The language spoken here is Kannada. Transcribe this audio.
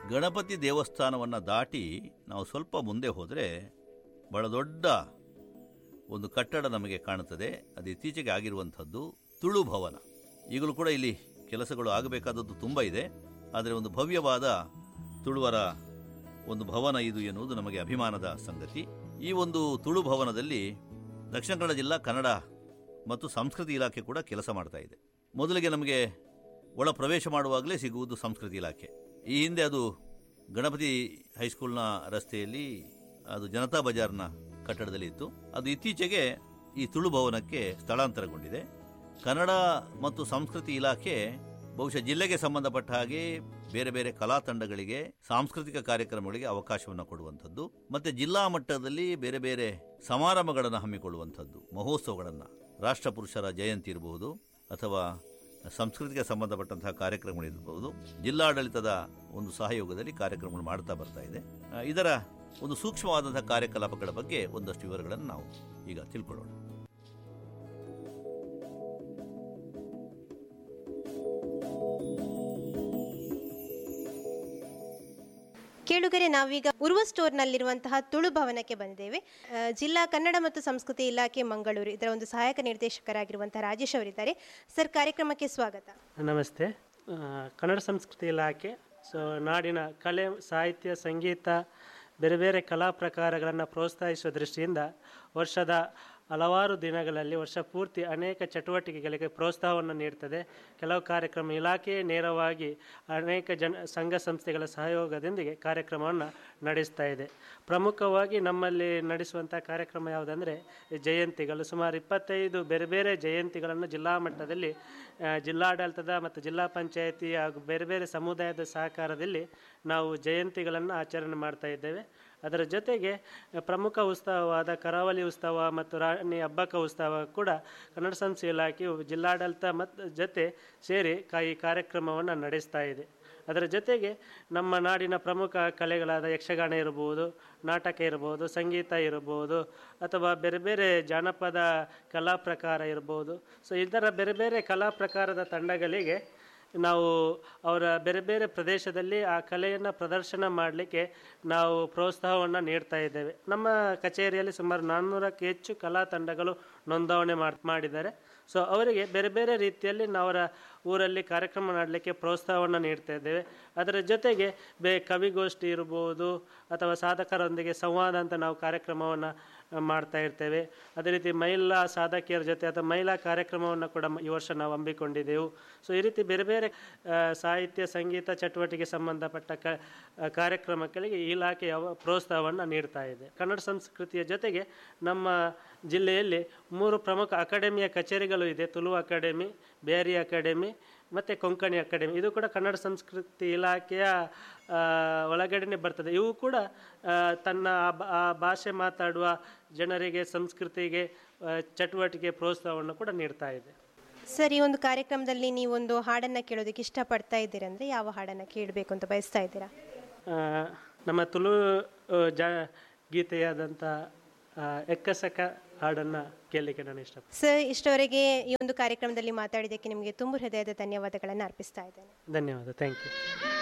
ಗಣಪತಿ ದೇವಸ್ಥಾನವನ್ನು ದಾಟಿ ನಾವು ಸ್ವಲ್ಪ ಮುಂದೆ ಹೋದರೆ ಬಹಳ ದೊಡ್ಡ ಒಂದು ಕಟ್ಟಡ ನಮಗೆ ಕಾಣುತ್ತದೆ ಅದು ಇತ್ತೀಚೆಗೆ ಆಗಿರುವಂಥದ್ದು ತುಳು ಭವನ ಈಗಲೂ ಕೂಡ ಇಲ್ಲಿ ಕೆಲಸಗಳು ಆಗಬೇಕಾದದ್ದು ತುಂಬ ಇದೆ ಆದರೆ ಒಂದು ಭವ್ಯವಾದ ತುಳುವರ ಒಂದು ಭವನ ಇದು ಎನ್ನುವುದು ನಮಗೆ ಅಭಿಮಾನದ ಸಂಗತಿ ಈ ಒಂದು ತುಳು ಭವನದಲ್ಲಿ ದಕ್ಷಿಣ ಕನ್ನಡ ಜಿಲ್ಲಾ ಕನ್ನಡ ಮತ್ತು ಸಂಸ್ಕೃತಿ ಇಲಾಖೆ ಕೂಡ ಕೆಲಸ ಮಾಡ್ತಾ ಇದೆ ಮೊದಲಿಗೆ ನಮಗೆ ಒಳ ಪ್ರವೇಶ ಮಾಡುವಾಗಲೇ ಸಿಗುವುದು ಸಂಸ್ಕೃತಿ ಇಲಾಖೆ ಈ ಹಿಂದೆ ಅದು ಗಣಪತಿ ಹೈಸ್ಕೂಲ್ನ ರಸ್ತೆಯಲ್ಲಿ ಅದು ಜನತಾ ಬಜಾರ್ನ ಕಟ್ಟಡದಲ್ಲಿ ಇತ್ತು ಅದು ಇತ್ತೀಚೆಗೆ ಈ ತುಳು ಭವನಕ್ಕೆ ಸ್ಥಳಾಂತರಗೊಂಡಿದೆ ಕನ್ನಡ ಮತ್ತು ಸಂಸ್ಕೃತಿ ಇಲಾಖೆ ಬಹುಶಃ ಜಿಲ್ಲೆಗೆ ಸಂಬಂಧಪಟ್ಟ ಹಾಗೆ ಬೇರೆ ಬೇರೆ ಕಲಾ ತಂಡಗಳಿಗೆ ಸಾಂಸ್ಕೃತಿಕ ಕಾರ್ಯಕ್ರಮಗಳಿಗೆ ಅವಕಾಶವನ್ನು ಕೊಡುವಂಥದ್ದು ಮತ್ತೆ ಜಿಲ್ಲಾ ಮಟ್ಟದಲ್ಲಿ ಬೇರೆ ಬೇರೆ ಸಮಾರಂಭಗಳನ್ನು ಹಮ್ಮಿಕೊಳ್ಳುವಂಥದ್ದು ಮಹೋತ್ಸವಗಳನ್ನು ರಾಷ್ಟ್ರ ಪುರುಷರ ಜಯಂತಿ ಇರಬಹುದು ಅಥವಾ ಸಂಸ್ಕೃತಿಗೆ ಸಂಬಂಧಪಟ್ಟಂತಹ ಕಾರ್ಯಕ್ರಮಗಳಿರಬಹುದು ಜಿಲ್ಲಾಡಳಿತದ ಒಂದು ಸಹಯೋಗದಲ್ಲಿ ಕಾರ್ಯಕ್ರಮಗಳು ಮಾಡ್ತಾ ಬರ್ತಾ ಇದೆ ಆ, ಇದರ ಒಂದು ಸೂಕ್ಷ್ಮವಾದಂತಹ ಕಾರ್ಯಕಲಾಪಗಳ ಬಗ್ಗೆ ಒಂದಷ್ಟು ವಿವರಗಳನ್ನು ನಾವು ಈಗ ತಿಳ್ಕೊಳ್ಳೋಣ ಕೇಳುಗರೆ ನಾವೀಗ ಉರ್ವ ಸ್ಟೋರ್ನಲ್ಲಿರುವಂತಹ ತುಳು ಭವನಕ್ಕೆ ಬಂದಿದ್ದೇವೆ ಆ, ಜಿಲ್ಲಾ ಕನ್ನಡ ಮತ್ತು ಸಂಸ್ಕೃತಿ ಇಲಾಖೆ ಮಂಗಳೂರು ಇದರ ಒಂದು ಸಹಾಯಕ ನಿರ್ದೇಶಕರಾಗಿರುವಂತಹ ರಾಜೇಶ್ ಅವರಿದ್ದಾರೆ ಸರ್ ಕಾರ್ಯಕ್ರಮಕ್ಕೆ ಸ್ವಾಗತ ನಮಸ್ತೆ ಆ, ಕನ್ನಡ ಸಂಸ್ಕೃತಿ ಇಲಾಖೆ ಸೊ ನಾಡಿನ ಕಲೆ ಸಾಹಿತ್ಯ ಸಂಗೀತ ಬೇರೆ ಬೇರೆ ಕಲಾ ಪ್ರಕಾರಗಳನ್ನು ಪ್ರೋತ್ಸಾಹಿಸುವ ದೃಷ್ಟಿಯಿಂದ ವರ್ಷದ ಹಲವಾರು ದಿನಗಳಲ್ಲಿ ವರ್ಷ ಪೂರ್ತಿ ಅನೇಕ ಚಟುವಟಿಕೆಗಳಿಗೆ ಪ್ರೋತ್ಸಾಹವನ್ನು ನೀಡ್ತದೆ ಕೆಲವು ಕಾರ್ಯಕ್ರಮ ಇಲಾಖೆ ನೇರವಾಗಿ ಅನೇಕ ಜನ ಸಂಘ ಸಂಸ್ಥೆಗಳ ಸಹಯೋಗದೊಂದಿಗೆ ಕಾರ್ಯಕ್ರಮವನ್ನು ನಡೆಸ್ತಾ ಇದೆ ಪ್ರಮುಖವಾಗಿ ನಮ್ಮಲ್ಲಿ ನಡೆಸುವಂಥ ಕಾರ್ಯಕ್ರಮ ಯಾವುದಂದರೆ ಜಯಂತಿಗಳು ಸುಮಾರು ಇಪ್ಪತ್ತೈದು ಬೇರೆ ಬೇರೆ ಜಯಂತಿಗಳನ್ನು ಜಿಲ್ಲಾ ಮಟ್ಟದಲ್ಲಿ ಆ, ಜಿಲ್ಲಾಡಳಿತದ ಮತ್ತು ಜಿಲ್ಲಾ ಪಂಚಾಯತಿ ಹಾಗೂ ಬೇರೆ ಬೇರೆ ಸಮುದಾಯದ ಸಹಕಾರದಲ್ಲಿ ನಾವು ಜಯಂತಿಗಳನ್ನು ಆಚರಣೆ ಮಾಡ್ತಾ ಇದ್ದೇವೆ ಅದರ ಜೊತೆಗೆ ಪ್ರಮುಖ ಉತ್ಸವವಾದ ಕರಾವಳಿ ಉತ್ಸವ ಮತ್ತು ರಾಣಿ ಹಬ್ಬಕ್ಕ ಉತ್ಸವ ಕೂಡ ಕನ್ನಡ ಸಂಸ್ಕೃತಿ ಇಲಾಖೆಯು ಜಿಲ್ಲಾಡಳಿತ ಮತ್ತು ಜೊತೆ ಸೇರಿ ಕಾ ಈ ಕಾರ್ಯಕ್ರಮವನ್ನು ನಡೆಸ್ತಾ ಇದೆ ಅದರ ಜೊತೆಗೆ ನಮ್ಮ ನಾಡಿನ ಪ್ರಮುಖ ಕಲೆಗಳಾದ ಯಕ್ಷಗಾನ ಇರಬಹುದು ನಾಟಕ ಇರಬಹುದು ಸಂಗೀತ ಇರಬಹುದು ಅಥವಾ ಬೇರೆ ಬೇರೆ ಜಾನಪದ ಕಲಾ ಪ್ರಕಾರ ಇರಬಹುದು ಸೊ ಇದರ ಬೇರೆ ಬೇರೆ ಕಲಾ ಪ್ರಕಾರದ ತಂಡಗಳಿಗೆ ನಾವು ಅವರ ಬೇರೆ ಬೇರೆ ಪ್ರದೇಶದಲ್ಲಿ ಆ ಕಲೆಯನ್ನು ಪ್ರದರ್ಶನ ಮಾಡಲಿಕ್ಕೆ ನಾವು ಪ್ರೋತ್ಸಾಹವನ್ನು ನೀಡ್ತಾ ಇದ್ದೇವೆ ನಮ್ಮ ಕಚೇರಿಯಲ್ಲಿ ಸುಮಾರು ನಾನ್ನೂರಕ್ಕೆ ಹೆಚ್ಚು ಕಲಾ ತಂಡಗಳು ನೋಂದಣಿ ಮಾಡ್ ಮಾಡಿದ್ದಾರೆ ಸೊ ಅವರಿಗೆ ಬೇರೆ ಬೇರೆ ರೀತಿಯಲ್ಲಿ ನಾವು ಅವರ ಊರಲ್ಲಿ ಕಾರ್ಯಕ್ರಮ ಮಾಡಲಿಕ್ಕೆ ಪ್ರೋತ್ಸಾಹವನ್ನು ನೀಡ್ತಾ ಇದ್ದೇವೆ ಅದರ ಜೊತೆಗೆ ಬೇ ಕವಿಗೋಷ್ಠಿ ಇರ್ಬೋದು ಅಥವಾ ಸಾಧಕರೊಂದಿಗೆ ಸಂವಾದ ಅಂತ ನಾವು ಕಾರ್ಯಕ್ರಮವನ್ನು ಮಾಡ್ತಾ ಇರ್ತೇವೆ ಅದೇ ರೀತಿ ಮಹಿಳಾ ಸಾಧಕಿಯರ ಜೊತೆ ಅಥವಾ ಮಹಿಳಾ ಕಾರ್ಯಕ್ರಮವನ್ನು ಕೂಡ ಈ ವರ್ಷ ನಾವು ಹಮ್ಮಿಕೊಂಡಿದ್ದೆವು ಸೊ ಈ ರೀತಿ ಬೇರೆ ಬೇರೆ ಆ, ಸಾಹಿತ್ಯ ಸಂಗೀತ ಚಟುವಟಿಕೆ ಸಂಬಂಧಪಟ್ಟ ಕ ಆ, ಕಾರ್ಯಕ್ರಮಗಳಿಗೆ ಈ ಇಲಾಖೆ ಯಾವ ಪ್ರೋತ್ಸಾಹವನ್ನು ನೀಡ್ತಾ ಇದೆ ಕನ್ನಡ ಸಂಸ್ಕೃತಿಯ ಜೊತೆಗೆ ನಮ್ಮ ಜಿಲ್ಲೆಯಲ್ಲಿ ಮೂರು ಪ್ರಮುಖ ಅಕಾಡೆಮಿಯ ಕಚೇರಿಗಳು ಇದೆ ತುಳು ಅಕಾಡೆಮಿ ಬೇರಿ ಅಕಾಡೆಮಿ ಮತ್ತು ಕೊಂಕಣಿ ಅಕಾಡೆಮಿ ಇದು ಕೂಡ ಕನ್ನಡ ಸಂಸ್ಕೃತಿ ಇಲಾಖೆಯ ಆ, ಒಳಗಡೆನೆ ಬರ್ತದೆ ಇವು ಕೂಡ ಆ, ತನ್ನ ಆ ಬ- ಆ ಭಾಷೆ ಮಾತಾಡುವ ಜನರಿಗೆ ಸಂಸ್ಕೃತಿಗೆ ಆ, ಚಟುವಟಿಕೆ ಪ್ರೋತ್ಸಾಹವನ್ನು ಕೂಡ ನೀಡ್ತಾ ಇದೆ ಸರ್ ಈ ಒಂದು ಕಾರ್ಯಕ್ರಮದಲ್ಲಿ ನೀವೊಂದು ಹಾಡನ್ನು ಕೇಳೋದಕ್ಕೆ ಇಷ್ಟಪಡ್ತಾ ಇದ್ದೀರಂದ್ರೆ ಯಾವ ಹಾಡನ್ನು ಕೇಳಬೇಕು ಅಂತ ಬಯಸ್ತಾ ಇದ್ದೀರಾ ಆ, ನಮ್ಮ ತುಳು ಆ, ಜ ಗೀತೆಯಾದಂಥ ಆ, ಎಕ್ಕಸಕ ಹಾಡನ್ನು ಕೇಳಲಿಕ್ಕೆ ನಾನು ಇಷ್ಟಪಡ್ತೀನಿ ಸರ್ ಇಷ್ಟವರೆಗೆ ಈ ಒಂದು ಕಾರ್ಯಕ್ರಮದಲ್ಲಿ ಮಾತಾಡಿದ್ದಕ್ಕೆ ನಿಮಗೆ ತುಂಬ ಹೃದಯದ ಧನ್ಯವಾದಗಳನ್ನು ಅರ್ಪಿಸ್ತಾ ಇದ್ದೇನೆ ಧನ್ಯವಾದ ಥ್ಯಾಂಕ್ ಯು